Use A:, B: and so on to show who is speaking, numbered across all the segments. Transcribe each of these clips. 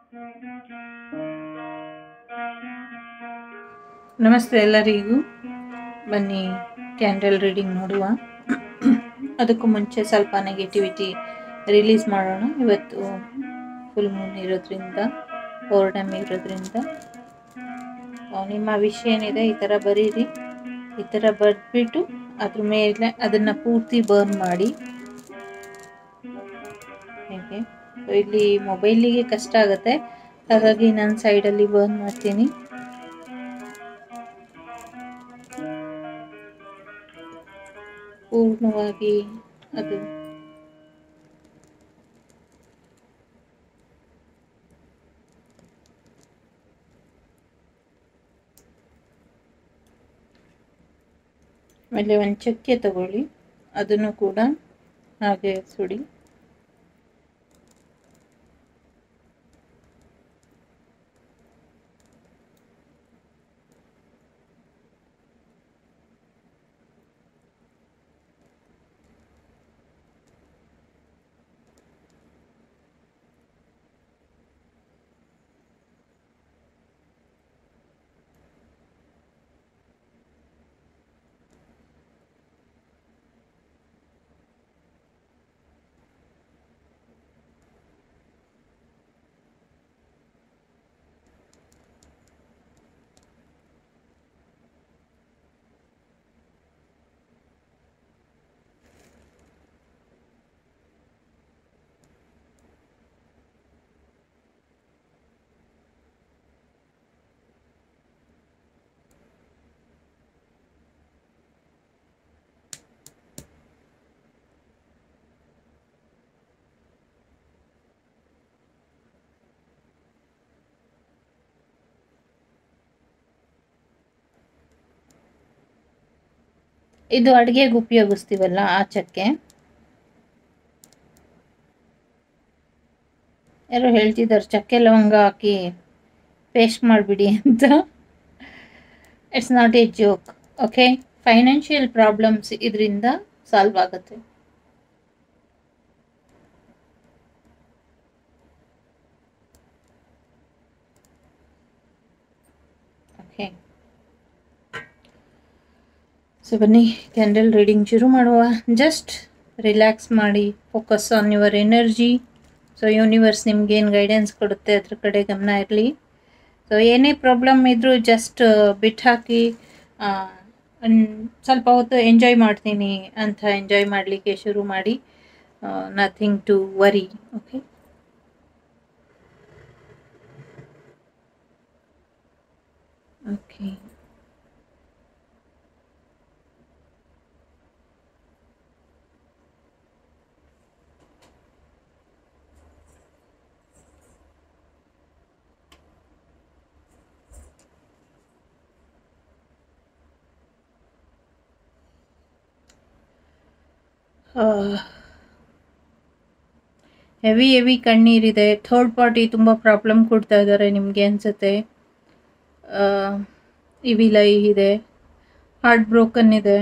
A: ನಮಸ್ತೆ ಎಲ್ಲರಿಗೂ ಬನ್ನಿ ಕ್ಯಾಂಡಲ್ ರೀಡಿಂಗ್ ನೋಡುವ ಅದಕ್ಕೂ ಮುಂಚೆ ಸ್ವಲ್ಪ ನೆಗೆಟಿವಿಟಿ ರಿಲೀಸ್ ಮಾಡೋಣ ಇವತ್ತು ಫುಲ್ ಮೂನ್ ಇರೋದ್ರಿಂದ ಪೌರ್ಣಮಿ ಇರೋದ್ರಿಂದ ಆ, ನಿಮ್ಮ ವಿಷಯ ಏನಿದೆ ಈ ಥರ ಬರೀರಿ ಈ ಥರ ಬರೆದ್ಬಿಟ್ಟು ಅದ್ರ ಮೇಲೆ ಅದನ್ನು ಪೂರ್ತಿ ಬರ್ನ್ ಮಾಡಿ ಹೇಗೆ So, ಇಲ್ಲಿ ಮೊಬೈಲಿಗೆ ಕಷ್ಟ ಆಗುತ್ತೆ ಹಾಗಾಗಿ ನಾನು ಸೈಡಲ್ಲಿ ಬರ್ನ್ ಮಾಡ್ತೀನಿ ಪೂರ್ಣವಾಗಿ ಅದು ಆಮೇಲೆ ಒಂದು ಚಕ್ಕೆ ತಗೊಳ್ಳಿ ಅದನ್ನು ಕೂಡ ಹಾಗೆ ಸುಡಿ ಇದು ಅಡುಗೆಗೆ ಉಪಯೋಗಿಸ್ತೀವಲ್ಲ ಆ ಚಕ್ಕೆ ಯಾರೋ ಹೇಳ್ತಿದ್ದಾರೆ ಚಕ್ಕೆ ಲವಂಗ ಹಾಕಿ ಪೇಸ್ಟ್ ಮಾಡಿಬಿಡಿ ಅಂತ it's not a joke okay financial problems ಇದರಿಂದ ಸಾಲ್ವ್ ಆಗುತ್ತೆ ಓಕೆ ಸೊ ಬನ್ನಿ ಕ್ಯಾಂಡಲ್ ರೀಡಿಂಗ್ ಶುರು ಮಾಡುವ ಜಸ್ಟ್ ರಿಲ್ಯಾಕ್ಸ್ ಮಾಡಿ focus on your energy so universe ನಿಮ್ಗೇನು ಗೈಡೆನ್ಸ್ ಕೊಡುತ್ತೆ ಅದ್ರ ಕಡೆ ಗಮನ ಇರಲಿ ಸೊ ಏನೇ ಪ್ರಾಬ್ಲಮ್ ಇದ್ದರೂ ಜಸ್ಟ್ ಬಿಟ್ಟು ಹಾಕಿ ಆ, ಅನ್- ಸ್ವಲ್ಪ ಹೊತ್ತು ಎಂಜಾಯ್ ಮಾಡ್ತೀನಿ ಅಂತ ಎಂಜಾಯ್ ಮಾಡಲಿಕ್ಕೆ ಶುರು ಮಾಡಿ nothing to worry okay okay heavy heavy ಕಣ್ಣೀರಿದೆ ಥರ್ಡ್ ಪಾರ್ಟಿ ತುಂಬ ಪ್ರಾಬ್ಲಮ್ ಕೊಡ್ತಾ ಇದ್ದಾರೆ ನಿಮಗೆ ಅನಿಸುತ್ತೆ ಇವಿಲೈ ಇದೆ ಹಾರ್ಟ್ ಬ್ರೋಕನ್ ಇದೆ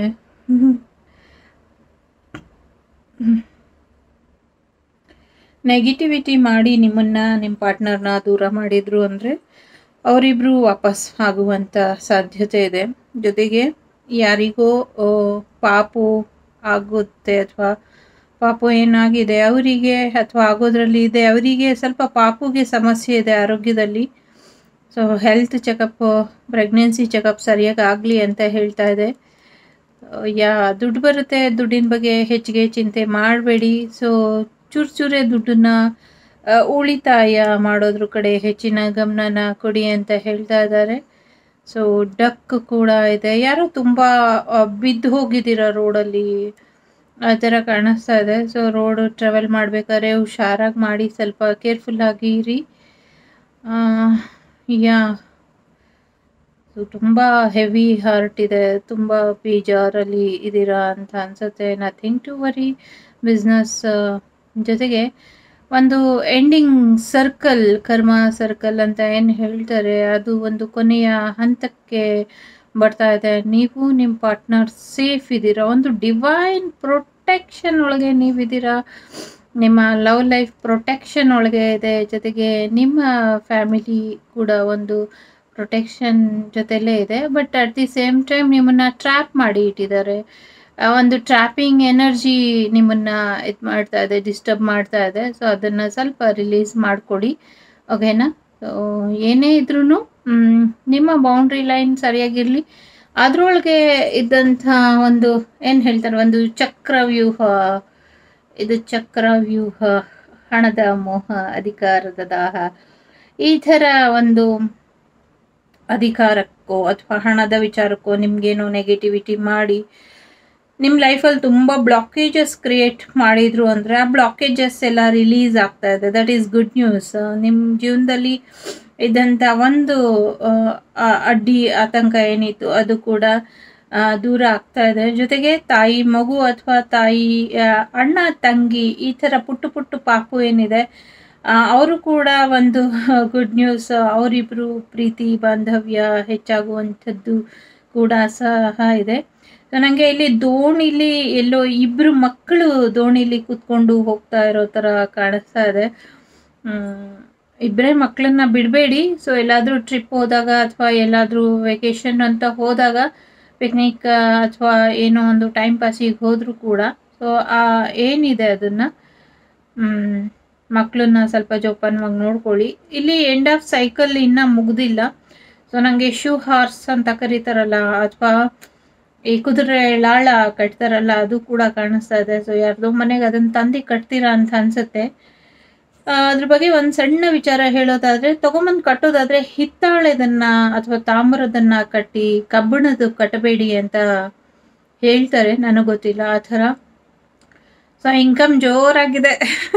A: ನೆಗೆಟಿವಿಟಿ ಮಾಡಿ ನಿಮ್ಮನ್ನು ನಿಮ್ಮ ಪಾರ್ಟ್ನರ್ನ ದೂರ ಮಾಡಿದ್ರು ಅಂದರೆ ಅವರಿಬ್ಬರು ವಾಪಸ್ ಆಗುವಂಥ ಸಾಧ್ಯತೆ ಇದೆ ಜೊತೆಗೆ ಯಾರಿಗೋ ಆ, ಪಾಪು ಆಗುತ್ತೆ ಅಥವಾ ಪಾಪು ಏನಾಗಿದೆ ಅವರಿಗೆ ಅಥವಾ ಆಗೋದ್ರಲ್ಲಿ ಇದೆ ಅವರಿಗೆ ಸ್ವಲ್ಪ ಪಾಪುಗೆ ಸಮಸ್ಯೆ ಇದೆ ಆರೋಗ್ಯದಲ್ಲಿ so health checkup pregnancy checkup ಸರಿಯಾಗಿ ಆಗಲಿ ಅಂತ ಹೇಳ್ತಾ ಇದೆ ಆ, ಯಾ ದುಡ್ಡು ಬರುತ್ತೆ ದುಡ್ಡಿನ ಬಗ್ಗೆ ಹೆಚ್ಚಿಗೆ ಚಿಂತೆ ಮಾಡಬೇಡಿ ಸೊ ಚೂರು ಚೂರೇ ದುಡ್ಡನ್ನ ಆ, ಉಳಿತಾಯ ಮಾಡೋದ್ರ ಕಡೆ ಹೆಚ್ಚಿನ ಗಮನನ ಕೊಡಿ ಅಂತ ಹೇಳ್ತಾ ಇದ್ದಾರೆ ಸೊ ಡಕ್ ಕೂಡ ಇದೆ ಯಾರೋ ತುಂಬ ಬಿದ್ದು ಹೋಗಿದ್ದೀರ ರೋಡಲ್ಲಿ ಆ ಥರ ಕಾಣಿಸ್ತಾ ಇದೆ ಸೊ ರೋಡ್ ಟ್ರಾವೆಲ್ ಮಾಡಬೇಕಾದ್ರೆ ಹುಷಾರಾಗಿ ಮಾಡಿ ಸ್ವಲ್ಪ ಕೇರ್ಫುಲ್ ಆಗಿ ಇರಿ ಆ, ಯಾ ಸೊ ತುಂಬ ಹೆವಿ ಹಾರ್ಟ್ ಇದೆ ತುಂಬ ಬೇಜಾರಲ್ಲಿ ಇದ್ದೀರಾ ಅಂತ ಅನ್ಸುತ್ತೆ ನಥಿಂಗ್ ಟು ವರಿ ಬಿಸ್ನೆಸ್ ಜೊತೆಗೆ ಒಂದು ಎಂಡಿಂಗ್ ಸರ್ಕಲ್ ಕರ್ಮ ಸರ್ಕಲ್ ಅಂತ ಏನು ಹೇಳ್ತಾರೆ ಅದು ಒಂದು ಕೊನೆಯ ಹಂತಕ್ಕೆ ಬರ್ತಾ ಇದೆ ನೀವು ನಿಮ್ಮ ಪಾರ್ಟ್ನರ್ ಸೇಫ್ ಇದ್ದೀರಾ ಒಂದು ಡಿವೈನ್ ಪ್ರೊಟೆಕ್ಷನ್ ಒಳಗೆ ನೀವಿದ್ದೀರಾ ನಿಮ್ಮ ಲವ್ ಲೈಫ್ ಪ್ರೊಟೆಕ್ಷನ್ ಒಳಗೆ ಇದೆ ಜೊತೆಗೆ ನಿಮ್ಮ ಫ್ಯಾಮಿಲಿ ಕೂಡ ಒಂದು ಪ್ರೊಟೆಕ್ಷನ್ ಜೊತೆಲೇ ಇದೆ but at the same time ನಿಮ್ಮನ್ನ ಟ್ರ್ಯಾಪ್ ಮಾಡಿ ಇಟ್ಟಿದ್ದಾರೆ ಆ ಒಂದು ಟ್ರ್ಯಾಪಿಂಗ್ ಎನರ್ಜಿ ನಿಮ್ಮನ್ನ ಇದು ಮಾಡ್ತಾ ಇದೆ ಡಿಸ್ಟರ್ಬ್ ಮಾಡ್ತಾ ಇದೆ ಸೊ ಅದನ್ನು ಸ್ವಲ್ಪ ರಿಲೀಸ್ ಮಾಡಿಕೊಡಿ ಓಕೆನಾ ಸೊ ಏನೇ ಇದ್ರೂ ನಿಮ್ಮ ಬೌಂಡ್ರಿ ಲೈನ್ ಸರಿಯಾಗಿರಲಿ ಅದರೊಳಗೆ ಇದ್ದಂಥ ಒಂದು ಏನು ಹೇಳ್ತಾರೆ ಒಂದು ಚಕ್ರವ್ಯೂಹ ಇದು ಚಕ್ರವ್ಯೂಹ ಹಣದ ಮೋಹ ಅಧಿಕಾರದ ದಾಹ ಈ ಥರ ಒಂದು ಅಧಿಕಾರಕ್ಕೋ ಅಥವಾ ಹಣದ ವಿಚಾರಕ್ಕೋ ನಿಮಗೇನೋ ನೆಗೆಟಿವಿಟಿ ಮಾಡಿ ನಿಮ್ಮ ಲೈಫಲ್ಲಿ ತುಂಬ ಬ್ಲಾಕೇಜಸ್ ಕ್ರಿಯೇಟ್ ಮಾಡಿದ್ರು ಅಂದರೆ ಆ ಬ್ಲಾಕೇಜಸ್ ಎಲ್ಲ ರಿಲೀಸ್ ಆಗ್ತಾ ಇದೆ ದಟ್ ಈಸ್ ಗುಡ್ ನ್ಯೂಸ್ ನಿಮ್ಮ ಜೀವನದಲ್ಲಿ ಇದ್ದಂಥ ಒಂದು ಆ, ಆ, ಅಡ್ಡಿ ಆತಂಕ ಏನಿತ್ತು ಅದು ಕೂಡ ಆ, ದೂರ ಆಗ್ತಾ ಇದೆ ಜೊತೆಗೆ ತಾಯಿ ಮಗು ಅಥವಾ ತಾಯಿ ಆ, ಅಣ್ಣ ತಂಗಿ ಈ ಥರ ಪುಟ್ಟು ಪುಟ್ಟು ಪಾಪು ಏನಿದೆ ಅವರು ಕೂಡ ಒಂದು ಗುಡ್ ನ್ಯೂಸ್ ಅವರಿಬ್ಬರು ಪ್ರೀತಿ ಬಾಂಧವ್ಯ ಹೆಚ್ಚಾಗುವಂಥದ್ದು ಕೂಡ ಸಹ ಇದೆ ಸೊ ನನಗೆ ಇಲ್ಲಿ ದೋಣಿಲಿ ಎಲ್ಲೋ ಇಬ್ಬರು ಮಕ್ಕಳು ದೋಣಿಲಿ ಕೂತ್ಕೊಂಡು ಹೋಗ್ತಾ ಇರೋ ಥರ ಕಾಣಿಸ್ತಾ ಇದೆ ಮ್, ಇಬ್ಬರೇ ಮಕ್ಕಳನ್ನ ಬಿಡಬೇಡಿ ಸೊ ಎಲ್ಲಾದರೂ ಟ್ರಿಪ್ ಹೋದಾಗ ಅಥವಾ ಎಲ್ಲಾದರೂ ವೆಕೇಶನ್ ಅಂತ ಹೋದಾಗ ಪಿಕ್ನಿಕ್ ಅಥವಾ ಏನೋ ಒಂದು ಟೈಮ್ ಪಾಸಿಗೆ ಹೋದರೂ ಕೂಡ ಸೊ ಆ ಏನಿದೆ ಅದನ್ನು ಮಕ್ಕಳನ್ನ ಸ್ವಲ್ಪ ಜೋಪಾನವಾಗಿ ನೋಡ್ಕೊಳ್ಳಿ ಇಲ್ಲಿ ಎಂಡ್ ಆಫ್ ಸೈಕಲ್ ಇನ್ನೂ ಮುಗ್ದಿಲ್ಲ ಸೊ ನನಗೆ ಶೂ ಹಾರ್ಸ್ ಅಂತ ಕರೀತಾರಲ್ಲ ಅಥವಾ ಈ ಕುದುರೆ ಲಾಳ ಕಟ್ತಾರಲ್ಲ ಅದು ಕೂಡ ಕಾಣಿಸ್ತಾ ಇದೆ ಸೊ ಯಾರ್ದೋ ಮನೆಗೆ ಅದನ್ನ ತಂದು ಕಟ್ತೀರಾ ಅಂತ ಅನ್ಸುತ್ತೆ ಆ, ಅದ್ರ ಬಗ್ಗೆ ಒಂದು ಸಣ್ಣ ವಿಚಾರ ಹೇಳೋದಾದ್ರೆ ತಗೊಂಬಂದು ಕಟ್ಟೋದಾದ್ರೆ ಹಿತ್ತಾಳೆದನ್ನ ಅಥವಾ ತಾಮ್ರದನ್ನ ಕಟ್ಟಿ ಕಬ್ಬಿಣದ ಕಟ್ಟಬೇಡಿ ಅಂತ ಹೇಳ್ತಾರೆ ನನಗೆ ಗೊತ್ತಿಲ್ಲ ಆ ಥರ ಸೊ ಇನ್ಕಮ್ ಜೋರಾಗಿದೆ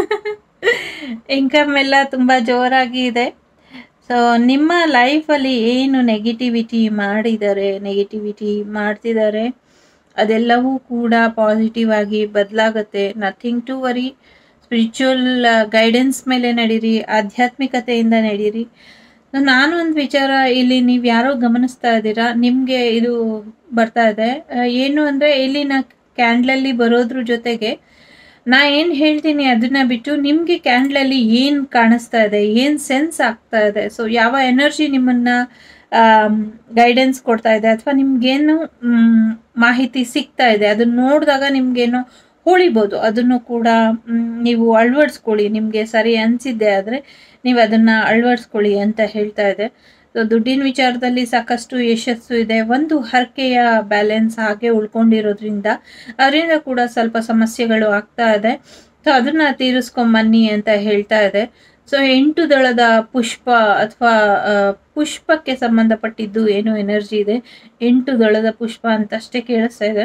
A: ಇನ್ಕಮ್ ಎಲ್ಲ ತುಂಬ ಜೋರಾಗಿ ಇದೆ ಸೊ ನಿಮ್ಮ ಲೈಫಲ್ಲಿ ಏನು ನೆಗೆಟಿವಿಟಿ ಮಾಡಿದ್ದಾರೆ ನೆಗೆಟಿವಿಟಿ ಮಾಡ್ತಿದ್ದಾರೆ ಅದೆಲ್ಲವೂ ಕೂಡ ಪಾಸಿಟಿವ್ ಆಗಿ ಬದಲಾಗುತ್ತೆ nothing to worry spiritual guidance ಮೇಲೆ ನಡೀರಿ ಆಧ್ಯಾತ್ಮಿಕತೆಯಿಂದ ನಡೀರಿ ಸೊ ನಾನು ಒಂದು ವಿಚಾರ ಇಲ್ಲಿ ನೀವು ಯಾರೋ ಗಮನಿಸ್ತಾ ಇದ್ದೀರಾ ನಿಮಗೆ ಇದು ಬರ್ತಾ ಇದೆ ಆ, ಏನು ಅಂದರೆ ಇಲ್ಲಿನ ಕ್ಯಾಂಡ್ಲಲ್ಲಿ ಬರೋದ್ರ ಜೊತೆಗೆ ನಾ ಏನು ಹೇಳ್ತೀನಿ ಅದನ್ನ ಬಿಟ್ಟು ನಿಮಗೆ ಕ್ಯಾಂಡ್ಲಲ್ಲಿ ಏನು ಕಾಣಿಸ್ತಾ ಇದೆ ಏನು ಸೆನ್ಸ್ ಆಗ್ತಾ ಇದೆ ಸೊ ಯಾವ ಎನರ್ಜಿ ನಿಮ್ಮನ್ನ ಗೈಡೆನ್ಸ್ ಕೊಡ್ತಾ ಇದೆ ಅಥವಾ ನಿಮ್ಗೇನು ಮ್, ಮಾಹಿತಿ ಸಿಗ್ತಾ ಇದೆ ಅದನ್ನ ನೋಡಿದಾಗ ನಿಮ್ಗೇನೋ ಹೊಳಿಬೋದು ಅದನ್ನು ಕೂಡ ಮ್, ನೀವು ಅಳವಡಿಸ್ಕೊಳ್ಳಿ ನಿಮಗೆ ಸರಿ ಅನಿಸಿದ್ದೆ ಆದರೆ ನೀವು ಅದನ್ನು ಅಳವಡಿಸ್ಕೊಳ್ಳಿ ಅಂತ ಹೇಳ್ತಾ ಇದೆ ಸೊ ದುಡ್ಡಿನ ವಿಚಾರದಲ್ಲಿ ಸಾಕಷ್ಟು ಯಶಸ್ಸು ಇದೆ ಒಂದು ಹರಕೆಯ ಬ್ಯಾಲೆನ್ಸ್ ಹಾಗೆ ಉಳ್ಕೊಂಡಿರೋದ್ರಿಂದ ಅದರಿಂದ ಕೂಡ ಸ್ವಲ್ಪ ಸಮಸ್ಯೆಗಳು ಆಗ್ತಾ ಇದೆ ಸೊ ಅದನ್ನ ತೀರಿಸ್ಕೊಂಬನ್ನಿ ಅಂತ ಹೇಳ್ತಾ ಇದೆ ಸೊ ಎಂಟು ದಳದ ಪುಷ್ಪ ಅಥವಾ ಆ, ಪುಷ್ಪಕ್ಕೆ ಸಂಬಂಧಪಟ್ಟಿದ್ದು ಏನು ಎನರ್ಜಿ ಇದೆ ಎಂಟು ದಳದ ಪುಷ್ಪ ಅಂತ ಅಷ್ಟೇ ಕೇಳಿಸ್ತಾ ಇದೆ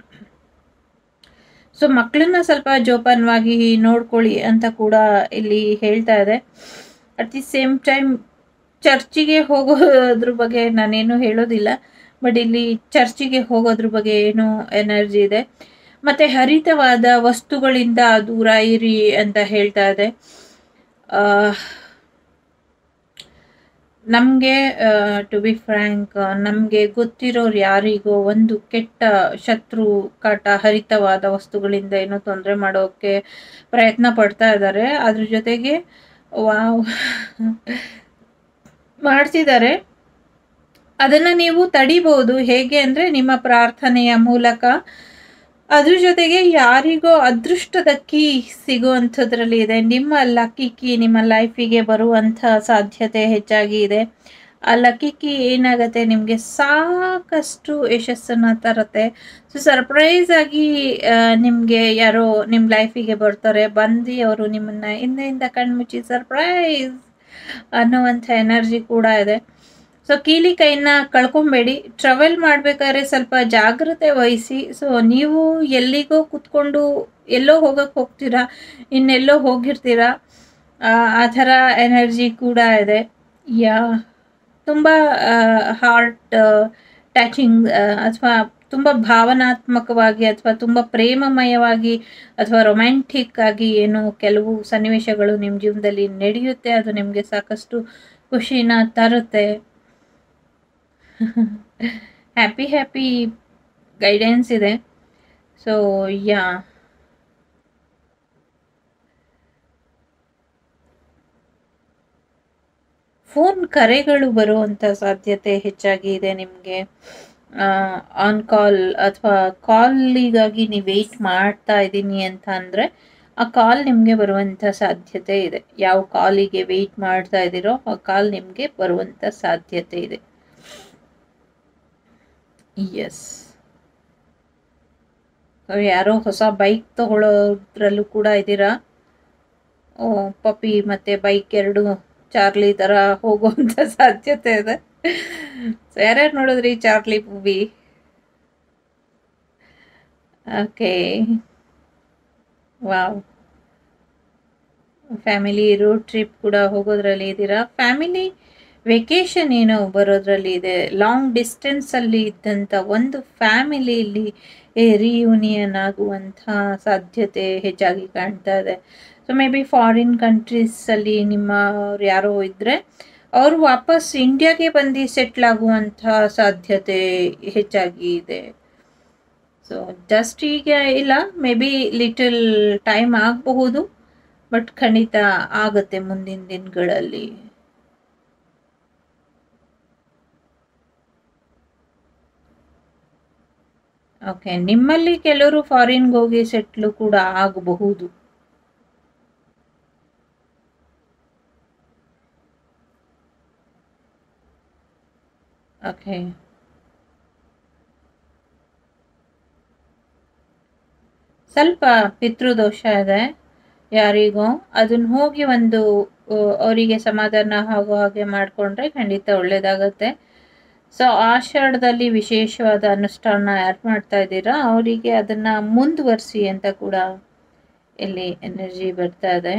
A: ಸೊ ಮಕ್ಕಳನ್ನ ಸ್ವಲ್ಪ ಜೋಪಾನವಾಗಿ ನೋಡ್ಕೊಳ್ಳಿ ಅಂತ ಕೂಡ ಇಲ್ಲಿ ಹೇಳ್ತಾ ಇದೆ ಅಟ್ ದಿ ಸೇಮ್ ಟೈಮ್ ಚರ್ಚಿಗೆ ಹೋಗೋದ್ರ ಬಗ್ಗೆ ನಾನೇನು ಹೇಳೋದಿಲ್ಲ ಬಟ್ ಇಲ್ಲಿ ಚರ್ಚಿಗೆ ಹೋಗೋದ್ರ ಬಗ್ಗೆ ಏನು ಎನರ್ಜಿ ಇದೆ ಮತ್ತೆ ಹರಿತವಾದ ವಸ್ತುಗಳಿಂದ ದೂರ ಇರಿ ಅಂತ ಹೇಳ್ತಾ ಇದೆ ನಮಗೆ ಟು ಬಿ ಫ್ರ್ಯಾಂಕ್ ನಮಗೆ ಗೊತ್ತಿರೋರು ಯಾರಿಗೋ ಒಂದು ಕೆಟ್ಟ ಶತ್ರು ಕಾಟ ಹರಿತವಾದ ವಸ್ತುಗಳಿಂದ ಏನೋ ತೊಂದರೆ ಮಾಡೋಕ್ಕೆ ಪ್ರಯತ್ನ ಪಡ್ತಾ ಇದ್ದಾರೆ ಅದ್ರ ಜೊತೆಗೆ ವಾವ್ ಮಾಡ್ತಿದ್ದಾರೆ ಅದನ್ನು ನೀವು ತಡಿಬಹುದು ಹೇಗೆ ಅಂದರೆ ನಿಮ್ಮ ಪ್ರಾರ್ಥನೆಯ ಮೂಲಕ ಅದ್ರ ಜೊತೆಗೆ ಯಾರಿಗೋ ಅದೃಷ್ಟದ ಕೀ ಸಿಗುವಂಥದ್ರಲ್ಲಿ ಇದೆ ನಿಮ್ಮ ಲಕ್ಕಿ ಕೀ ನಿಮ್ಮ ಲೈಫಿಗೆ ಬರುವಂಥ ಸಾಧ್ಯತೆ ಹೆಚ್ಚಾಗಿ ಇದೆ ಆ ಲಕ್ಕಿ ಕೀ ಏನಾಗುತ್ತೆ ನಿಮಗೆ ಸಾಕಷ್ಟು ಯಶಸ್ಸನ್ನು ತರುತ್ತೆ ಸೊ ಸರ್ಪ್ರೈಸ್ ಆಗಿ ನಿಮಗೆ ಯಾರೋ ನಿಮ್ಮ ಲೈಫಿಗೆ ಬರ್ತಾರೆ ಬಂದು ಅವರು ನಿಮ್ಮನ್ನು ಹಿಂದೆಯಿಂದ ಕಣ್ಮುಚ್ಚಿ ಸರ್ಪ್ರೈಸ್ ಅನ್ನುವಂಥ ಎನರ್ಜಿ ಕೂಡ ಇದೆ ಸೊ ಕೀಲಿ ಕೈನ ಕಳ್ಕೊಬೇಡಿ ಟ್ರಾವೆಲ್ ಮಾಡಬೇಕಾದ್ರೆ ಸ್ವಲ್ಪ ಜಾಗ್ರತೆ ವಹಿಸಿ ಸೊ ನೀವು ಎಲ್ಲಿಗೋ ಕುತ್ಕೊಂಡು ಎಲ್ಲೋ ಹೋಗಕ್ಕೆ ಹೋಗ್ತೀರಾ ಇನ್ನೆಲ್ಲೋ ಹೋಗಿರ್ತೀರಾ ಆ, ಆ ಥರ ಎನರ್ಜಿ ಕೂಡ ಇದೆ ಯಾ ತುಂಬ ಹಾರ್ಟ್ ಟ್ಯಾಚಿಂಗ್ ಅಥವಾ ತುಂಬ ಭಾವನಾತ್ಮಕವಾಗಿ ಅಥವಾ ತುಂಬ ಪ್ರೇಮಮಯವಾಗಿ ಅಥವಾ ರೊಮ್ಯಾಂಟಿಕ್ ಆಗಿ ಏನು ಕೆಲವು ಸನ್ನಿವೇಶಗಳು ನಿಮ್ಮ ಜೀವನದಲ್ಲಿ ನಡೆಯುತ್ತೆ ಅದು ನಿಮಗೆ ಸಾಕಷ್ಟು ಖುಷಿನ ತರುತ್ತೆ ಹ್ಯಾಪಿ ಹ್ಯಾಪಿ ಗೈಡೆನ್ಸ್ ಇದೆ ಸೊ ಯಾ ಫೋನ್ ಕರೆಗಳು ಬರುವಂಥ ಸಾಧ್ಯತೆ ಹೆಚ್ಚಾಗಿ ಇದೆ ನಿಮಗೆ ಆನ್ ಕಾಲ್ ಅಥವಾ ಕಾಲಿಗಾಗಿ ನೀವು ವೆಯ್ಟ್ ಮಾಡ್ತಾ ಇದ್ದೀನಿ ಅಂತ ಅಂದರೆ ಆ ಕಾಲ್ ನಿಮಗೆ ಬರುವಂಥ ಸಾಧ್ಯತೆ ಇದೆ ಯಾವ ಕಾಲಿಗೆ ವೆಯ್ಟ್ ಮಾಡ್ತಾ ಇದ್ದೀರೋ ಆ ಕಾಲ್ ನಿಮಗೆ ಬರುವಂಥ ಸಾಧ್ಯತೆ ಇದೆ ಎಸ್ ಯಾರೋ ಹೊಸ ಬೈಕ್ ತಗೊಳ್ಳೋದ್ರಲ್ಲೂ ಕೂಡ ಇದ್ದೀರಾ ಓ ಪಪ್ಪಿ ಮತ್ತು ಬೈಕ್ ಎರಡು ಚಾರ್ಲಿ ಥರ ಹೋಗುವಂಥ ಸಾಧ್ಯತೆ ಇದೆ ಸೊ ಯಾರ್ಯಾರು ನೋಡಿದ್ರಿ Charlie movie okay wow family road trip ಕೂಡ ಹೋಗೋದ್ರಲ್ಲಿ ಇದ್ದೀರಾ ಫ್ಯಾಮಿಲಿ ವೆಕೇಶನ್ ಏನೋ ಬರೋದ್ರಲ್ಲಿ ಇದೆ ಲಾಂಗ್ ಡಿಸ್ಟೆನ್ಸಲ್ಲಿ ಇದ್ದಂಥ ಒಂದು ಫ್ಯಾಮಿಲಿಯಲ್ಲಿ ರಿಯೂನಿಯನ್ ಆಗುವಂಥ ಸಾಧ್ಯತೆ ಹೆಚ್ಚಾಗಿ ಕಾಣ್ತಾ ಇದೆ ಸೊ ಮೇ ಬಿ ಫಾರಿನ್ ಕಂಟ್ರೀಸಲ್ಲಿ ನಿಮ್ಮ ಅವ್ರು ಯಾರೋ ಇದ್ದರೆ ಅವರು ವಾಪಸ್ ಇಂಡಿಯಾಗೆ ಬಂದು ಸೆಟ್ಲ್ ಆಗುವಂಥ ಸಾಧ್ಯತೆ ಹೆಚ್ಚಾಗಿ ಇದೆ ಸೊ ಜಸ್ಟ್ ಈಗ ಇಲ್ಲ ಮೇ ಬಿ ಲಿಟಲ್ ಟೈಮ್ ಆಗಬಹುದು ಬಟ್ ಖಂಡಿತ ಆಗುತ್ತೆ ಮುಂದಿನ ದಿನಗಳಲ್ಲಿ ಓಕೆ ನಿಮ್ಮಲ್ಲಿ ಕೆಲವರು ಫಾರಿನ್ಗೆ ಹೋಗಿ ಸೆಟ್ಲು ಕೂಡ ಆಗಬಹುದು ಓಕೆ ಸ್ವಲ್ಪ ಪಿತೃದೋಷ ಇದೆ ಯಾರಿಗೂ ಅದನ್ನ ಹೋಗಿ ಒಂದು ಅವರಿಗೆ ಸಮಾಧಾನ ಆಗೋ ಹಾಗೆ ಮಾಡಿಕೊಂಡ್ರೆ ಖಂಡಿತ ಒಳ್ಳೇದಾಗತ್ತೆ ಸೊ ಆಷಾಢದಲ್ಲಿ ವಿಶೇಷವಾದ ಅನುಷ್ಠಾನ ಯಾರು ಮಾಡ್ತಾ ಇದ್ದೀರಾ ಅವರಿಗೆ ಅದನ್ನು ಮುಂದುವರಿಸಿ ಅಂತ ಕೂಡ ಇಲ್ಲಿ ಎನರ್ಜಿ ಬರ್ತಾ ಇದೆ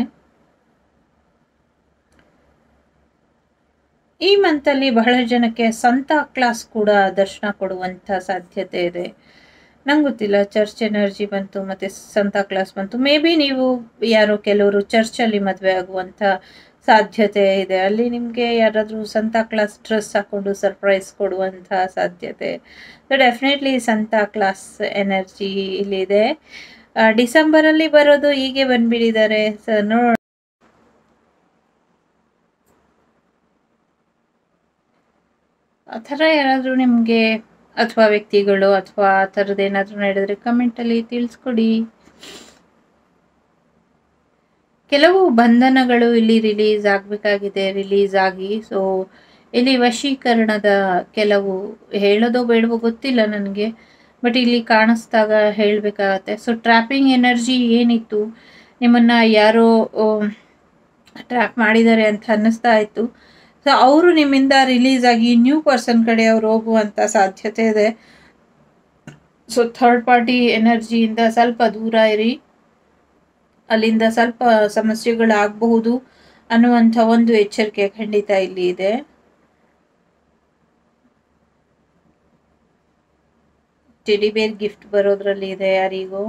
A: ಈ ಮಂತಲ್ಲಿ ಬಹಳ ಜನಕ್ಕೆ ಸಂತ ಕ್ಲಾಸ್ ಕೂಡ ದರ್ಶನ ಕೊಡುವಂಥ ಸಾಧ್ಯತೆ ಇದೆ ನಂಗೆ ಗೊತ್ತಿಲ್ಲ ಚರ್ಚ್ ಎನರ್ಜಿ ಬಂತು ಮತ್ತು ಸಂತ ಕ್ಲಾಸ್ ಬಂತು ಮೇ ಬಿ ನೀವು ಯಾರೋ ಕೆಲವರು ಚರ್ಚಲ್ಲಿ ಮದುವೆ ಆಗುವಂಥ ಸಾಧ್ಯತೆ ಇದೆ ಅಲ್ಲಿ ನಿಮಗೆ ಯಾರಾದರೂ ಸಂತ ಕ್ಲಾಸ್ ಡ್ರೆಸ್ ಹಾಕ್ಕೊಂಡು ಸರ್ಪ್ರೈಸ್ ಕೊಡುವಂಥ ಸಾಧ್ಯತೆ so definitely Santa Claus energy ಇಲ್ಲಿದೆ ಡಿಸೆಂಬರಲ್ಲಿ ಬರೋದು ಹೀಗೆ ಬಂದ್ಬಿಟ್ಟಿದ್ದಾರೆ ಸೊ ನೋ ಆ ಥರ ಯಾರಾದರೂ ನಿಮಗೆ ಅಥವಾ ವ್ಯಕ್ತಿಗಳು ಅಥವಾ ಆ ಥರದ್ದು ಏನಾದರೂ ನಡೆದ್ರೆ ಕಮೆಂಟಲ್ಲಿ ತಿಳಿಸ್ಕೊಡಿ ಕೆಲವು ಬಂಧನಗಳು ಇಲ್ಲಿ ರಿಲೀಸ್ ಆಗಬೇಕಾಗಿದೆ ರಿಲೀಸ್ ಆಗಿ ಸೊ ಇಲ್ಲಿ ವಶೀಕರಣದ ಕೆಲವು ಹೇಳೋದೋ ಬೇಡವೋ ಗೊತ್ತಿಲ್ಲ ನನಗೆ ಬಟ್ ಇಲ್ಲಿ ಕಾಣಿಸ್ದಾಗ ಹೇಳಬೇಕಾಗತ್ತೆ ಸೊ ಟ್ರ್ಯಾಪಿಂಗ್ ಎನರ್ಜಿ ಏನಿತ್ತು ನಿಮ್ಮನ್ನು ಯಾರೋ ಟ್ರ್ಯಾಪ್ ಮಾಡಿದ್ದಾರೆ ಅಂತ ಅನ್ನಿಸ್ತಾ ಇತ್ತು ಸೊ ಅವರು ನಿಮ್ಮಿಂದ ರಿಲೀಸ್ ಆಗಿ ನ್ಯೂ ಪರ್ಸನ್ ಕಡೆ ಅವ್ರು ಹೋಗುವಂಥ ಸಾಧ್ಯತೆ ಇದೆ ಸೊ ಥರ್ಡ್ ಪಾರ್ಟಿ ಎನರ್ಜಿಯಿಂದ ಸ್ವಲ್ಪ ದೂರ ಇರಿ ಅಲ್ಲಿಂದ ಸ್ವಲ್ಪ ಸಮಸ್ಯೆಗಳಾಗಬಹುದು ಅನ್ನುವಂಥ ಒಂದು ಎಚ್ಚರಿಕೆ ಖಂಡಿತ ಇಲ್ಲಿ ಇದೆ ಟೆಡಿ ಬೇರ್ ಗಿಫ್ಟ್ ಬರೋದ್ರಲ್ಲಿ ಇದೆ ಯಾರಿಗೂ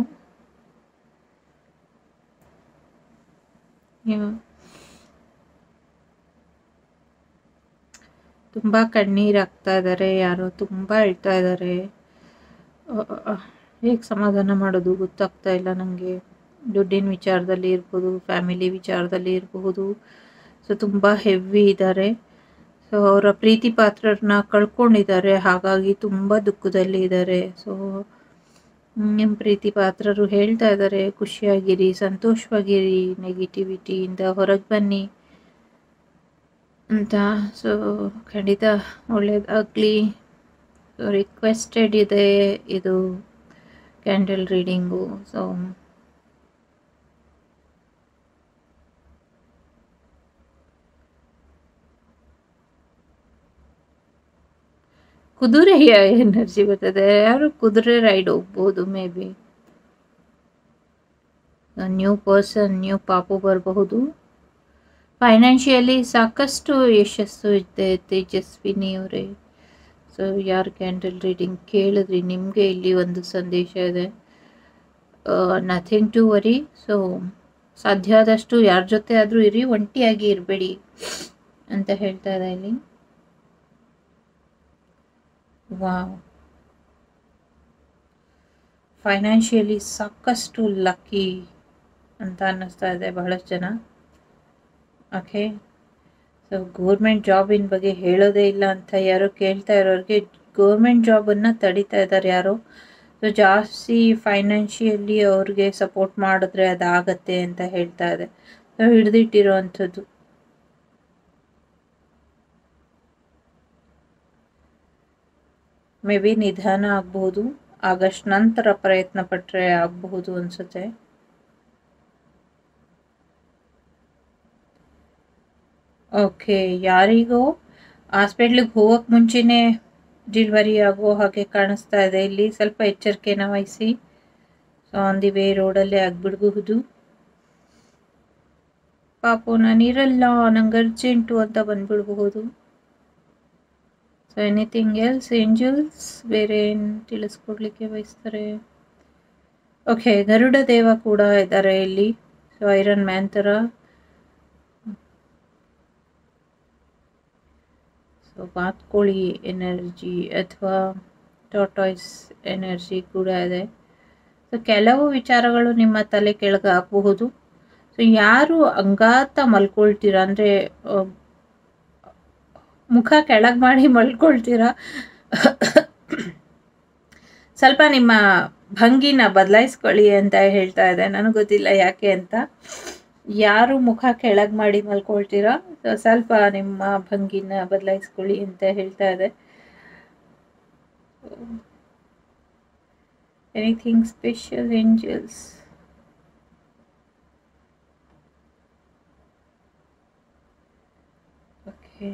A: ತುಂಬ ಕಣ್ಣೀರು ಹಾಕ್ತಾ ಇದ್ದಾರೆ ಯಾರೋ ತುಂಬ ಅಳ್ತಾ ಇದ್ದಾರೆ ಹೇಗೆ ಸಮಾಧಾನ ಮಾಡೋದು ಗೊತ್ತಾಗ್ತಾ ಇಲ್ಲ ನನಗೆ ದುಡ್ಡಿನ ವಿಚಾರದಲ್ಲಿ ಇರ್ಬೋದು ಫ್ಯಾಮಿಲಿ ವಿಚಾರದಲ್ಲಿ ಇರಬಹುದು ಸೊ ತುಂಬ ಹೆವಿ ಇದ್ದಾರೆ ಸೊ ಅವರ ಪ್ರೀತಿ ಪಾತ್ರರನ್ನ ಕಳ್ಕೊಂಡಿದ್ದಾರೆ ಹಾಗಾಗಿ ತುಂಬ ದುಃಖದಲ್ಲಿ ಇದ್ದಾರೆ ಸೊ ನಿಮ್ಮ ಪ್ರೀತಿ ಪಾತ್ರರು ಹೇಳ್ತಾ ಇದ್ದಾರೆ ಖುಷಿಯಾಗಿರಿ ಸಂತೋಷವಾಗಿರಿ ನೆಗೆಟಿವಿಟಿಯಿಂದ ಹೊರಗೆ ಬನ್ನಿ ಅಂತ ಸೊ ಖಂಡಿತ ಒಳ್ಳೇದಾಗಲಿ ರಿಕ್ವೆಸ್ಟೆಡ್ ಇದೆ ಇದು ಕ್ಯಾಂಡಲ್ ರೀಡಿಂಗು ಸೊ ಕುದುರೆಯ ಎನರ್ಜಿ ಬರ್ತದೆ ಯಾರು ಕುದುರೆ ರೈಡ್ ಹೋಗ್ಬೋದು maybe new person new ಪಾಪು ಬರಬಹುದು ಫೈನಾನ್ಷಿಯಲಿ ಸಾಕಷ್ಟು ಯಶಸ್ಸು ಇದೆ ತೇಜಸ್ವಿನಿ ಅವರೇ ಸೊ ಯಾರು ಕ್ಯಾಂಡಲ್ ರೀಡಿಂಗ್ ಕೇಳಿದ್ರಿ ನಿಮಗೆ ಇಲ್ಲಿ ಒಂದು ಸಂದೇಶ ಇದೆ ನಥಿಂಗ್ ಟು ವರಿ ಸೊ ಸಾಧ್ಯ ಆದಷ್ಟು ಯಾರ ಜೊತೆ ಆದರೂ ಇರಿ ಒಂಟಿಯಾಗಿ ಇರಬೇಡಿ ಅಂತ ಹೇಳ್ತಾ ಇದೆ ಇಲ್ಲಿ ವಾವ್ ಫೈನಾನ್ಷಿಯಲಿ ಸಾಕಷ್ಟು ಲಕ್ಕಿ ಅಂತ ಅನ್ನಿಸ್ತಾ ಇದೆ ಬಹಳಷ್ಟು ಜನ ಓಕೆ ಸೊ ಗೋರ್ಮೆಂಟ್ ಜಾಬಿನ ಬಗ್ಗೆ ಹೇಳೋದೇ ಇಲ್ಲ ಅಂತ ಯಾರೋ ಕೇಳ್ತಾ ಇರೋರಿಗೆ ಗೋರ್ಮೆಂಟ್ ಜಾಬನ್ನು ತಡಿತಾ ಇದ್ದಾರೆ ಯಾರೋ ಸೊ ಜಾಸ್ತಿ ಫೈನಾನ್ಷಿಯಲಿ ಅವ್ರಿಗೆ ಸಪೋರ್ಟ್ ಮಾಡಿದ್ರೆ ಅದಾಗತ್ತೆ ಅಂತ ಹೇಳ್ತಾ ಇದೆ ಸೊ ಹಿಡ್ದಿಟ್ಟಿರೋ ಅಂಥದ್ದು ಮೇ ಬಿ ನಿಧಾನ ಆಗಬಹುದು ಆಗಸ್ಟ್ ನಂತರ ಪ್ರಯತ್ನ ಪಟ್ಟರೆ ಆಗಬಹುದು ಅನ್ಸುತ್ತೆ ಓಕೆ ಯಾರಿಗೋ ಹಾಸ್ಪಿಟ್ಲಿಗೆ ಹೋಗೋಕ್ಕೆ ಮುಂಚೆನೇ ಡಿಲ್ವರಿ ಆಗೋ ಹಾಗೆ ಕಾಣಿಸ್ತಾ ಇದೆ ಇಲ್ಲಿ ಸ್ವಲ್ಪ ಎಚ್ಚರಿಕೆನ ವಹಿಸಿ ಸೊ ಆನ್ ದಿ ವೇ ರೋಡಲ್ಲೇ ಆಗಿಬಿಡಬಹುದು ಪಾಪು ನಾನಿರಲ್ಲ ನಂಗೆ ಅರ್ಜೆಂಟು ಅಂತ ಬಂದ್ಬಿಡಬಹುದು ಸೊ ಎನಿಥಿಂಗ್ ಎಲ್ಸ್ ಏಂಜಲ್ಸ್ ಬೇರೆ ಏನು ತಿಳಿಸ್ಕೊಡ್ಲಿಕ್ಕೆ ಬಯಸ್ತಾರೆ ಓಕೆ ಗರುಡ ದೇವ ಕೂಡ ಇದ್ದಾರೆ ಇಲ್ಲಿ ಸೊ ಐರನ್ ಮ್ಯಾನ್ ಥರ ಸೊ ಬಾತ್ಕೋಳಿ ಎನರ್ಜಿ ಅಥವಾ ಟಾಟಾಯ್ಸ್ ಎನರ್ಜಿ ಕೂಡ ಇದೆ ಸೊ ಕೆಲವು ವಿಚಾರಗಳು ನಿಮ್ಮ ತಲೆ ಕೆಳಗೆ ಹಾಕಬಹುದು ಸೊ ಯಾರು ಅಂಗಾತ ಮಲ್ಕೊಳ್ತೀರಾ ಅಂದರೆ ಮುಖ ಕೆಳಗೆ ಮಾಡಿ ಮಲ್ಕೊಳ್ತೀರಾ ಸ್ವಲ್ಪ ನಿಮ್ಮ ಭಂಗಿನ ಬದಲಾಯಿಸ್ಕೊಳ್ಳಿ ಅಂತ ಹೇಳ್ತಾ ಇದೆ ನನಗೆ ಗೊತ್ತಿಲ್ಲ ಯಾಕೆ ಅಂತ ಯಾರು ಮುಖ ಕೆಳಗೆ ಮಾಡಿ ಮಲ್ಕೊಳ್ತೀರಾ ಸ್ವಲ್ಪ ನಿಮ್ಮ ಭಂಗಿನ ಬದಲಾಯಿಸ್ಕೊಳ್ಳಿ ಅಂತ ಹೇಳ್ತಾ ಇದೆ anything special angels okay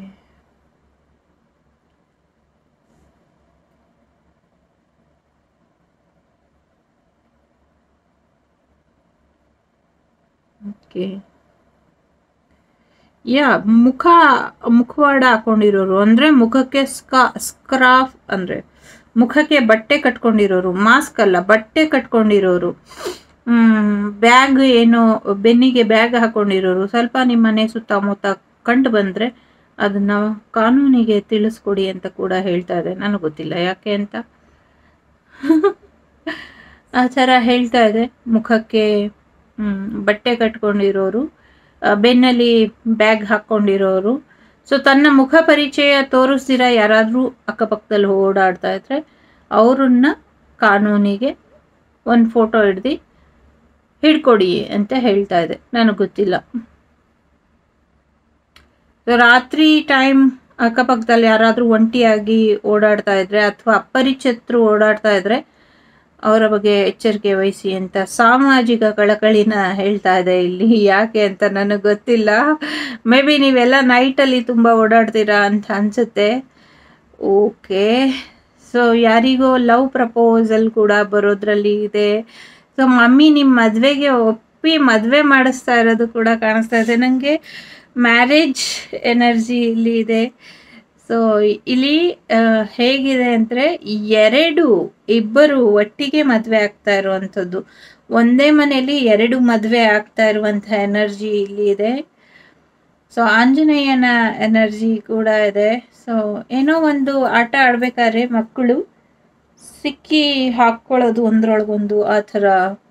A: okay yeah ಮುಖ ಮುಖವಾಡ ಹಾಕೊಂಡಿರೋರು ಅಂದರೆ ಮುಖಕ್ಕೆ ಸ್ಕಾ ಸ್ಕ್ರಾಫ್ ಅಂದರೆ ಮುಖಕ್ಕೆ ಬಟ್ಟೆ ಕಟ್ಕೊಂಡಿರೋರು ಮಾಸ್ಕ್ ಅಲ್ಲ ಬಟ್ಟೆ ಕಟ್ಕೊಂಡಿರೋರು ಬ್ಯಾಗ್ ಏನು ಬೆನ್ನಿಗೆ ಬ್ಯಾಗ್ ಹಾಕೊಂಡಿರೋರು ಸ್ವಲ್ಪ ನಿಮ್ಮ ಮನೆ ಸುತ್ತಮುತ್ತ ಕಂಡು ಬಂದರೆ ಅದನ್ನು ಕಾನೂನಿಗೆ ತಿಳಿಸ್ಕೊಡಿ ಅಂತ ಕೂಡ ಹೇಳ್ತಾ ಇದೆ ನನಗೆ ಗೊತ್ತಿಲ್ಲ ಯಾಕೆ ಅಂತ ಆ ಥರ ಹೇಳ್ತಾ ಇದೆ ಮುಖಕ್ಕೆ ಬಟ್ಟೆ ಕಟ್ಕೊಂಡಿರೋರು ಬೆನ್ನಲ್ಲಿ ಬ್ಯಾಗ್ ಹಾಕ್ಕೊಂಡಿರೋರು ಸೊ ತನ್ನ ಮುಖ ಪರಿಚಯ ತೋರಿಸ್ದಿರ ಯಾರಾದರೂ ಅಕ್ಕಪಕ್ಕದಲ್ಲಿ ಓಡಾಡ್ತಾ ಇದ್ರೆ ಅವ್ರನ್ನ ಕಾನೂನಿಗೆ ಒಂದು ಫೋಟೋ ಹಿಡ್ದು ಹಿಡ್ಕೊಡಿ ಅಂತ ಹೇಳ್ತಾ ಇದೆ ನನಗೆ ಗೊತ್ತಿಲ್ಲ ರಾತ್ರಿ ಟೈಮ್ ಅಕ್ಕಪಕ್ಕದಲ್ಲಿ ಯಾರಾದರೂ ಒಂಟಿಯಾಗಿ ಓಡಾಡ್ತಾ ಇದ್ರೆ ಅಥವಾ ಅಪರಿಚಿತರು ಓಡಾಡ್ತಾ ಇದ್ರೆ ಅವರ ಬಗ್ಗೆ ಎಚ್ಚರಿಕೆ ವಹಿಸಿ ಅಂತ ಸಾಮಾಜಿಕ ಕಳಕಳಿನ ಹೇಳ್ತಾ ಇದೆ ಇಲ್ಲಿ ಯಾಕೆ ಅಂತ ನನಗೆ ಗೊತ್ತಿಲ್ಲ ಮೇ ಬಿ ನೀವೆಲ್ಲ ನೈಟಲ್ಲಿ ತುಂಬ ಓಡಾಡ್ತೀರಾ ಅಂತ ಅನಿಸುತ್ತೆ ಓಕೆ ಸೊ ಯಾರಿಗೋ ಲವ್ ಪ್ರಪೋಸಲ್ ಕೂಡ ಬರೋದ್ರಲ್ಲಿ ಇದೆ ಸೊ ಮಮ್ಮಿ ನಿಮ್ಮ ಮದುವೆಗೆ ಒಪ್ಪಿ ಮದುವೆ ಮಾಡಿಸ್ತಾ ಇರೋದು ಕೂಡ ಕಾಣಿಸ್ತಾ ಇದೆ ನನಗೆ ಮ್ಯಾರೇಜ್ ಎನರ್ಜಿ ಇಲ್ಲಿ ಇದೆ ಸೊ ಇಲ್ಲಿ ಹೇಗಿದೆ ಅಂದರೆ ಎರಡು ಇಬ್ಬರು ಒಟ್ಟಿಗೆ ಮದುವೆ ಆಗ್ತಾ ಇರುವಂಥದ್ದು ಒಂದೇ ಮನೆಯಲ್ಲಿ ಎರಡು ಮದುವೆ ಆಗ್ತಾ ಇರುವಂಥ ಎನರ್ಜಿ ಇಲ್ಲಿ ಇದೆ ಸೊ ಆಂಜನೇಯನ ಎನರ್ಜಿ ಕೂಡ ಇದೆ ಸೊ ಏನೋ ಒಂದು ಆಟ ಆಡ್ಬೇಕಾದ್ರೆ ಮಕ್ಕಳು ಸಿಕ್ಕಿ ಹಾಕ್ಕೊಳ್ಳೋದು ಒಂದ್ರೊಳಗೊಂದು ಆ ಥರ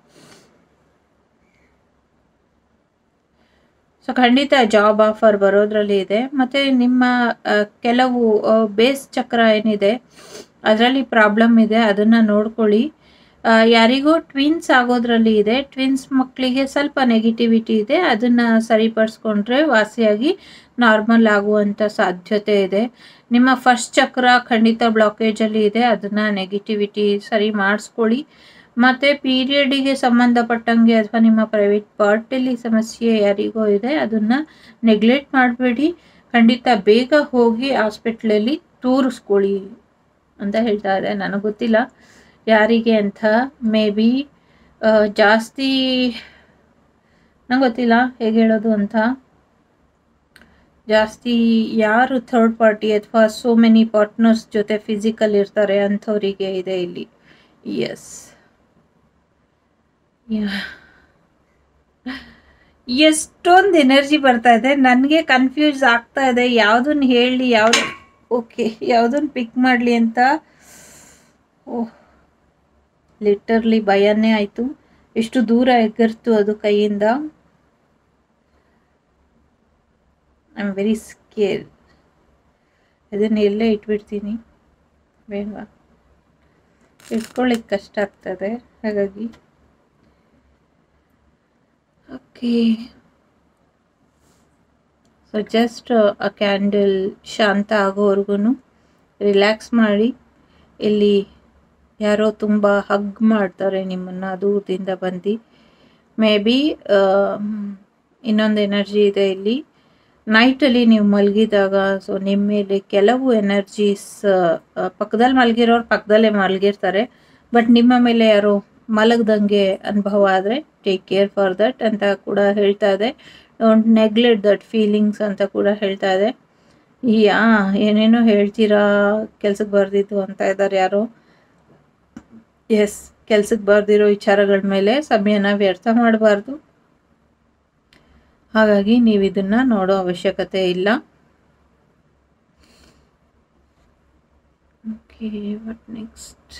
A: ಸೊ ಖಂಡಿತ ಜಾಬ್ ಆಫರ್ ಬರೋದ್ರಲ್ಲಿ ಇದೆ ಮತ್ತು ನಿಮ್ಮ ಕೆಲವು ಬೇಸ್ ಚಕ್ರ ಏನಿದೆ ಅದರಲ್ಲಿ ಪ್ರಾಬ್ಲಮ್ ಇದೆ ಅದನ್ನು ನೋಡ್ಕೊಳ್ಳಿ ಯಾರಿಗೋ ಟ್ವಿನ್ಸ್ ಆಗೋದ್ರಲ್ಲಿ ಇದೆ ಟ್ವಿನ್ಸ್ ಮಕ್ಕಳಿಗೆ ಸ್ವಲ್ಪ ನೆಗೆಟಿವಿಟಿ ಇದೆ ಅದನ್ನು ಸರಿಪಡಿಸ್ಕೊಂಡ್ರೆ ವಾಸಿಯಾಗಿ ನಾರ್ಮಲ್ ಆಗುವಂಥ ಸಾಧ್ಯತೆ ಇದೆ ನಿಮ್ಮ ಫಸ್ಟ್ ಚಕ್ರ ಖಂಡಿತ ಬ್ಲಾಕೇಜಲ್ಲಿ ಇದೆ ಅದನ್ನು ನೆಗೆಟಿವಿಟಿ ಸರಿ ಮಾಡಿಸ್ಕೊಳ್ಳಿ ಮತ್ತು ಪೀರಿಯಡಿಗೆ ಸಂಬಂಧಪಟ್ಟಂಗೆ ಅಥವಾ ನಿಮ್ಮ ಪ್ರೈವೇಟ್ ಪಾರ್ಟಲ್ಲಿ ಸಮಸ್ಯೆ ಯಾರಿಗೋ ಇದೆ ಅದನ್ನು ನೆಗ್ಲೆಕ್ಟ್ ಮಾಡಬೇಡಿ ಖಂಡಿತ ಬೇಗ ಹೋಗಿ ಹಾಸ್ಪಿಟ್ಲಲ್ಲಿ ತೋರಿಸ್ಕೊಳ್ಳಿ ಅಂತ ಹೇಳ್ತಾ ಇದೆ ನನಗೆ ಗೊತ್ತಿಲ್ಲ ಯಾರಿಗೆ ಅಂತ ಮೇ ಬಿ ಜಾಸ್ತಿ ನಂಗೆ ಗೊತ್ತಿಲ್ಲ ಹೇಗೆ ಹೇಳೋದು ಅಂತ ಜಾಸ್ತಿ ಯಾರು ಥರ್ಡ್ ಪಾರ್ಟಿ ಅಥವಾ ಸೋ ಮೆನಿ ಪಾರ್ಟ್ನರ್ಸ್ ಜೊತೆ ಫಿಸಿಕಲ್ ಇರ್ತಾರೆ ಅಂಥವರಿಗೆ ಇದೆ ಇಲ್ಲಿ ಎಸ್ ಎಷ್ಟೊಂದು ಎನರ್ಜಿ ಬರ್ತಾ ಇದೆ ನನಗೆ ಕನ್ಫ್ಯೂಸ್ ಆಗ್ತಾ ಇದೆ ಯಾವುದನ್ನ ಹೇಳಲಿ ಯಾವ್ದು ಓಕೆ ಯಾವುದನ್ನು ಪಿಕ್ ಮಾಡಲಿ ಅಂತ ಓಹ್ ಲಿಟರ್ಲಿ ಭಯನೇ ಆಯಿತು ಎಷ್ಟು ದೂರ ಎಗರ್ತು ಅದು ಕೈಯಿಂದ ಐ ಆಮ್ ವೆರಿ ಕೇರ್ ಇದನ್ನು ಎಲ್ಲೇ ಇಟ್ಬಿಡ್ತೀನಿ ಬೇಡವಾ ಇಟ್ಕೊಳ್ಳಿಕ್ಕೆ ಕಷ್ಟ ಆಗ್ತದೆ ಹಾಗಾಗಿ ಓಕೆ ಸೊ ಜಸ್ಟ್ ಆ ಕ್ಯಾಂಡಲ್ ಶಾಂತ ಆಗೋವರೆಗೂ ರಿಲ್ಯಾಕ್ಸ್ ಮಾಡಿ ಇಲ್ಲಿ ಯಾರೋ ತುಂಬ ಹಗ್ ಮಾಡ್ತಾರೆ ನಿಮ್ಮನ್ನು ದೂರದಿಂದ ಬಂದು ಮೇ ಬಿ ಇನ್ನೊಂದು ಎನರ್ಜಿ ಇದೆ ಇಲ್ಲಿ ನೈಟಲ್ಲಿ ನೀವು ಮಲಗಿದಾಗ ಸೊ ನಿಮ್ಮ ಮೇಲೆ ಕೆಲವು ಎನರ್ಜೀಸ್ ಪಕ್ಕದಲ್ಲಿ ಮಲಗಿರೋರು ಪಕ್ಕದಲ್ಲೇ ಮಲಗಿರ್ತಾರೆ ಬಟ್ ನಿಮ್ಮ ಮೇಲೆ ಯಾರೋ ಮಲಗ್ದಂಗೆ ಅನುಭವ ಆದರೆ ಟೇಕ್ ಕೇರ್ ಫಾರ್ ದಟ್ ಅಂತ ಕೂಡ ಹೇಳ್ತಾ ಇದೆ ಡೋಂಟ್ ನೆಗ್ಲೆಕ್ಟ್ ದಟ್ ಫೀಲಿಂಗ್ಸ್ ಅಂತ ಕೂಡ ಹೇಳ್ತಾ ಇದೆ ಯಾ ಏನೇನೋ ಹೇಳ್ತೀರಾ ಕೆಲ್ಸಕ್ಕೆ ಬರ್ದಿದ್ದು ಅಂತ ಇದ್ದಾರೆ ಯಾರೋ ಎಸ್ ಕೆಲ್ಸಕ್ಕೆ ಬರ್ದಿರೋ ವಿಚಾರಗಳ ಮೇಲೆ ಸಮಯನ ವ್ಯರ್ಥ ಮಾಡಬಾರ್ದು ಹಾಗಾಗಿ ನೀವು ಇದನ್ನ ನೋಡೋ ಅವಶ್ಯಕತೆ ಇಲ್ಲ ಓಕೆ ವಾಟ್ ನೆಕ್ಸ್ಟ್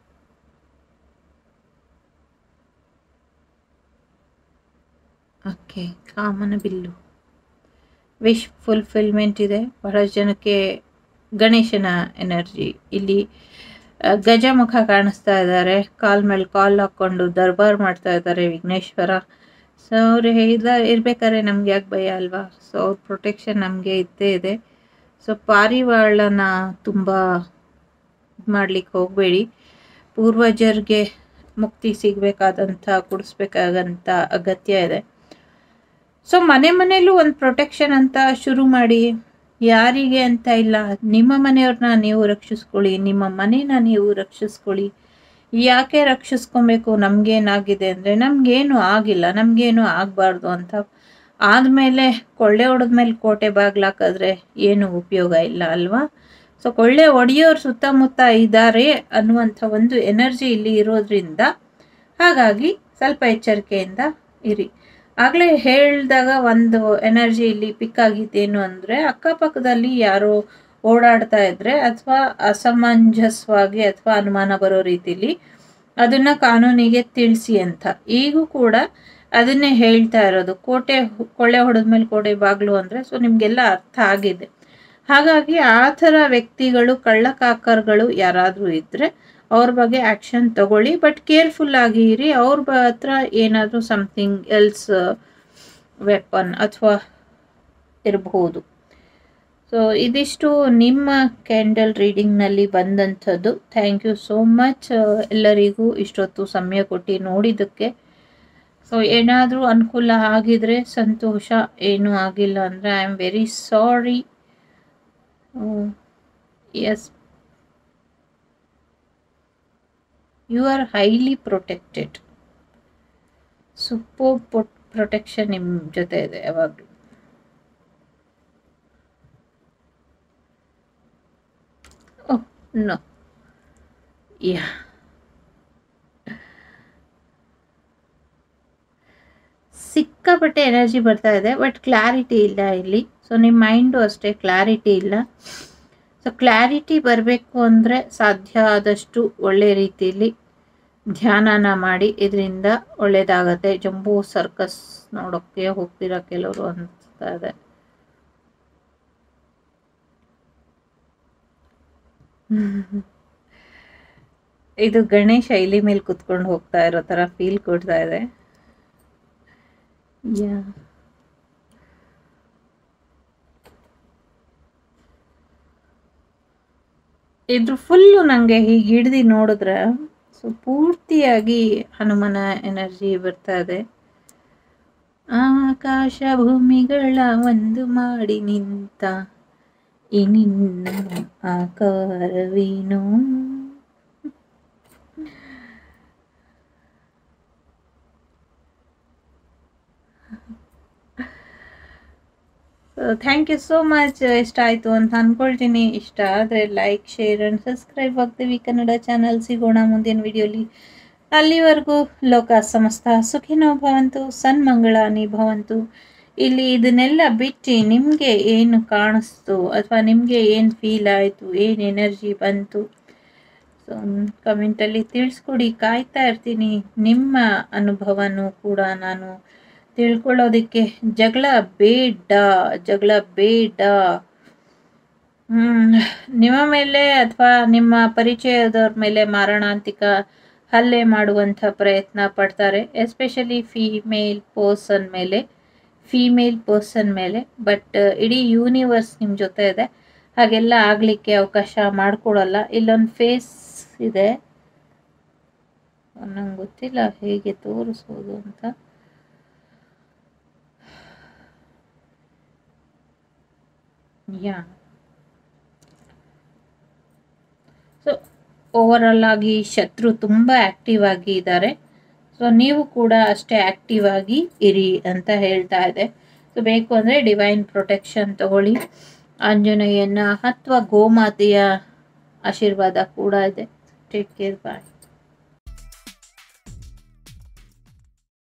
A: ಓಕೆ ಕಾಮನ ಬಿಲ್ಲು ವಿಶ್ ಫುಲ್ಫಿಲ್ಮೆಂಟ್ ಇದೆ ಬಹಳಷ್ಟು ಜನಕ್ಕೆ ಗಣೇಶನ ಎನರ್ಜಿ ಇಲ್ಲಿ ಆ, ಗಜಮುಖ ಕಾಣಿಸ್ತಾ ಇದ್ದಾರೆ ಕಾಲ್ ಮೇಲೆ ಕಾಲ್ ಹಾಕ್ಕೊಂಡು ದರ್ಬಾರ್ ಮಾಡ್ತಾ ಇದ್ದಾರೆ ವಿಘ್ನೇಶ್ವರ ಸೊ ಅವ್ರು ಇದ ಇರ್ಬೇಕಾದ್ರೆ ನಮ್ಗೆ ಯಾಕೆ ಭಯ ಅಲ್ವಾ ಸೊ ಅವ್ರ ಪ್ರೊಟೆಕ್ಷನ್ ನಮಗೆ ಇದ್ದೇ ಇದೆ ಸೊ ಪಾರಿವಾಳನ ತುಂಬ ಮಾಡ್ಲಿಕ್ಕೆ ಹೋಗಬೇಡಿ ಪೂರ್ವಜರಿಗೆ ಮುಕ್ತಿ ಸಿಗಬೇಕಾದಂಥ ಕೊಡಿಸ್ಬೇಕಾಗಂಥ ಅಗತ್ಯ ಇದೆ ಸೊ ಮನೆ ಮನೆಯಲ್ಲೂ ಒಂದು ಪ್ರೊಟೆಕ್ಷನ್ ಅಂತ ಶುರು ಮಾಡಿ ಯಾರಿಗೆ ಅಂತ ಇಲ್ಲ ನಿಮ್ಮ ಮನೆಯವ್ರನ್ನ ನೀವು ರಕ್ಷಿಸ್ಕೊಳ್ಳಿ ನಿಮ್ಮ ಮನೇನ ನೀವು ರಕ್ಷಿಸ್ಕೊಳ್ಳಿ ಯಾಕೆ ರಕ್ಷಿಸ್ಕೊಬೇಕು ನಮಗೇನಾಗಿದೆ ಅಂದರೆ ನಮಗೇನು ಆಗಿಲ್ಲ ನಮಗೇನು ಆಗಬಾರ್ದು ಅಂತ ಆದಮೇಲೆ ಕೊಳ್ಳೆ ಹೊಡೆದ್ಮೇಲೆ ಕೋಟೆ ಬಾಗ್ಲಾಕಿದ್ರೆ ಏನು ಉಪಯೋಗ ಇಲ್ಲ ಅಲ್ವಾ ಸೊ ಕೊಳ್ಳೆ ಹೊಡೆಯೋರು ಸುತ್ತಮುತ್ತ ಇದ್ದಾರೆ ಅನ್ನುವಂಥ ಒಂದು ಎನರ್ಜಿ ಇಲ್ಲಿ ಇರೋದ್ರಿಂದ ಹಾಗಾಗಿ ಸ್ವಲ್ಪ ಎಚ್ಚರಿಕೆಯಿಂದ ಇರಿ ಆಗಲೇ ಹೇಳಿದಾಗ ಒಂದು ಎನರ್ಜಿ ಇಲ್ಲಿ ಪಿಕ್ ಆಗಿದ್ದೇನು ಅಂದರೆ ಅಕ್ಕಪಕ್ಕದಲ್ಲಿ ಯಾರೋ ಓಡಾಡ್ತಾ ಇದ್ರೆ ಅಥವಾ ಅಸಮಂಜಸವಾಗಿ ಅಥವಾ ಅನುಮಾನ ಬರೋ ರೀತಿಲಿ ಅದನ್ನ ಕಾನೂನಿಗೆ ತಿಳಿಸಿ ಅಂತ ಈಗೂ ಕೂಡ ಅದನ್ನೇ ಹೇಳ್ತಾ ಇರೋದು ಕೋಟೆ ಕೊಳ್ಳೆ ಹೊಡೆದ್ಮೇಲೆ ಕೋಟೆ ಬಾಗ್ಲು ಅಂದರೆ ಸೊ ನಿಮಗೆಲ್ಲ ಅರ್ಥ ಆಗಿದೆ ಹಾಗಾಗಿ ಆ ಥರ ವ್ಯಕ್ತಿಗಳು ಕಳ್ಳಕಾಕರ್ಗಳು ಯಾರಾದರೂ ಇದ್ದರೆ ಅವ್ರ ಬಗ್ಗೆ ಆ್ಯಕ್ಷನ್ ತಗೊಳ್ಳಿ ಬಟ್ ಕೇರ್ಫುಲ್ ಆಗಿ ಇರಿ ಅವ್ರ ಬ- ಹತ್ರ ಏನಾದರೂ ಸಮಥಿಂಗ್ ಎಲ್ಸ್ ವೆಪನ್ ಅಥವಾ ಇರಬಹುದು ಸೊ ಇದಿಷ್ಟು ನಿಮ್ಮ ಕ್ಯಾಂಡಲ್ ರೀಡಿಂಗ್ನಲ್ಲಿ ಬಂದಂಥದ್ದು ಥ್ಯಾಂಕ್ ಯು ಸೋ ಮಚ್ ಎಲ್ಲರಿಗೂ ಇಷ್ಟೊತ್ತು ಸಮಯ ಕೊಟ್ಟು ನೋಡಿದ್ದಕ್ಕೆ ಸೊ ಏನಾದರೂ ಅನುಕೂಲ ಆಗಿದ್ರೆ ಸಂತೋಷ ಏನೂ ಆಗಿಲ್ಲ ಅಂದರೆ I am very sorry yes you are highly protected super protection ನಿಮ್ಮ ಜೊತೆ ಇದೆ ಯಾವಾಗಲೂ ಓಹ್ ನೋ ಯಾ ಸಿಕ್ಕಾಪಟ್ಟೆ ಎನರ್ಜಿ ಬರ್ತಾ ಇದೆ ಬಟ್ ಕ್ಲಾರಿಟಿ ಇಲ್ಲ ಇಲ್ಲಿ ಸೊ ನಿಮ್ಮ ಮೈಂಡು ಅಷ್ಟೇ ಕ್ಲಾರಿಟಿ ಇಲ್ಲ ಸೊ ಕ್ಲಾರಿಟಿ ಬರಬೇಕು ಅಂದರೆ ಸಾಧ್ಯ ಆದಷ್ಟು ಒಳ್ಳೆ ರೀತಿಯಲ್ಲಿ ಧ್ಯಾನನ ಮಾಡಿ ಇದರಿಂದ ಒಳ್ಳೇದಾಗತ್ತೆ ಜಂಬೂ ಸರ್ಕಸ್ ನೋಡೋಕ್ಕೆ ಹೋಗ್ತೀರಾ ಕೆಲವರು ಅನಿಸ್ತಾ ಇದೆ ಇದು ಗಣೇಶ ಇಲಿ ಮೇಲೆ ಕುತ್ಕೊಂಡು ಹೋಗ್ತಾ ಇರೋ ಥರ ಫೀಲ್ ಕೊಡ್ತಾ ಇದೆ ಯಾ ಇದ್ರ ಫುಲ್ಲು ನನಗೆ ಹೀಗೆ ಹಿಡ್ದು ನೋಡಿದ್ರೆ ಸೊ ಪೂರ್ತಿಯಾಗಿ ಹನುಮನ ಎನರ್ಜಿ ಬರ್ತಾ ಇದೆ ಆಕಾಶ ಭೂಮಿಗಳ ಒಂದು ಮಾಡಿ ನಿಂತ ಈ ನಿನ್ನ ಆಕಾರವೇನು ಥ್ಯಾಂಕ್ ಯು ಸೋ ಮಚ್ ಇಷ್ಟ ಆಯಿತು ಅಂತ ಅಂದ್ಕೊಳ್ತೀನಿ ಇಷ್ಟ ಆದರೆ ಲೈಕ್ ಶೇರ್ ಆ್ಯಂಡ್ ಸಬ್ಸ್ಕ್ರೈಬ್ ಆಗ್ತೀವಿ ಕನ್ನಡ ಚಾನಲ್ ಸಿಗೋಣ ಮುಂದಿನ ವಿಡಿಯೋಲಿ ಅಲ್ಲಿವರೆಗೂ ಲೋಕ ಸಮಸ್ತ ಸುಖಿನೋ ಭವಂತು ಸನ್ಮಂಗಳಾನಿ ಭವಂತು ಇಲ್ಲಿ ಇದನ್ನೆಲ್ಲ ಬಿಟ್ಟು ನಿಮಗೆ ಏನು ಕಾಣಿಸ್ತು ಅಥವಾ ನಿಮಗೆ ಏನು ಫೀಲ್ ಆಯಿತು ಏನು ಎನರ್ಜಿ ಬಂತು ಸೊ ಕಮೆಂಟಲ್ಲಿ ತಿಳಿಸ್ಕೊಡಿ ಕಾಯ್ತಾ ಇರ್ತೀನಿ ನಿಮ್ಮ ಅನುಭವನೂ ಕೂಡ ನಾನು ತಿಳ್ಕೊಳ್ಳೋದಿಕ್ಕೆ ಜಗಳ ಬೇಡ ಜಗಳ ಬೇಡ ಹ್ಮ್, ನಿಮ್ಮ ಮೇಲೆ ಅಥವಾ ನಿಮ್ಮ ಪರಿಚಯದವ್ರ ಮೇಲೆ ಮಾರಣಾಂತಿಕ ಹಲ್ಲೆ ಮಾಡುವಂಥ ಪ್ರಯತ್ನ ಪಡ್ತಾರೆ ಎಸ್ಪೆಷಲಿ ಫೀಮೇಲ್ ಪರ್ಸನ್ ಮೇಲೆ ಫೀಮೇಲ್ ಪರ್ಸನ್ ಮೇಲೆ ಬಟ್ ಇಡೀ ಯೂನಿವರ್ಸ್ ನಿಮ್ಮ ಜೊತೆ ಇದೆ ಹಾಗೆಲ್ಲ ಆಗಲಿಕ್ಕೆ ಅವಕಾಶ ಮಾಡಿಕೊಡಲ್ಲ ಇಲ್ಲೊಂದು ಫೇಸ್ ಇದೆ ನಂಗೆ ಗೊತ್ತಿಲ್ಲ ಹೇಗೆ ತೋರಿಸೋದು ಅಂತ ಯಾ ಸೊ ಓವರಾಲ್ ಆಗಿ ಶತ್ರು ತುಂಬ ಆಕ್ಟಿವ್ ಆಗಿ ಇದ್ದಾರೆ ಸೊ ನೀವು ಕೂಡ ಅಷ್ಟೇ ಆಕ್ಟಿವ್ ಆಗಿ ಇರಿ ಅಂತ ಹೇಳ್ತಾ ಇದೆ ಸೊ ಬೇಕು ಅಂದರೆ ಡಿವೈನ್ ಪ್ರೊಟೆಕ್ಷನ್ ತಗೊಳ್ಳಿ ಆಂಜನೇಯನ ಅಥವಾ ಗೋಮಾತೆಯ ಆಶೀರ್ವಾದ ಕೂಡ ಇದೆ ಟೇಕ್ ಕೇರ್ ಬಾಯ್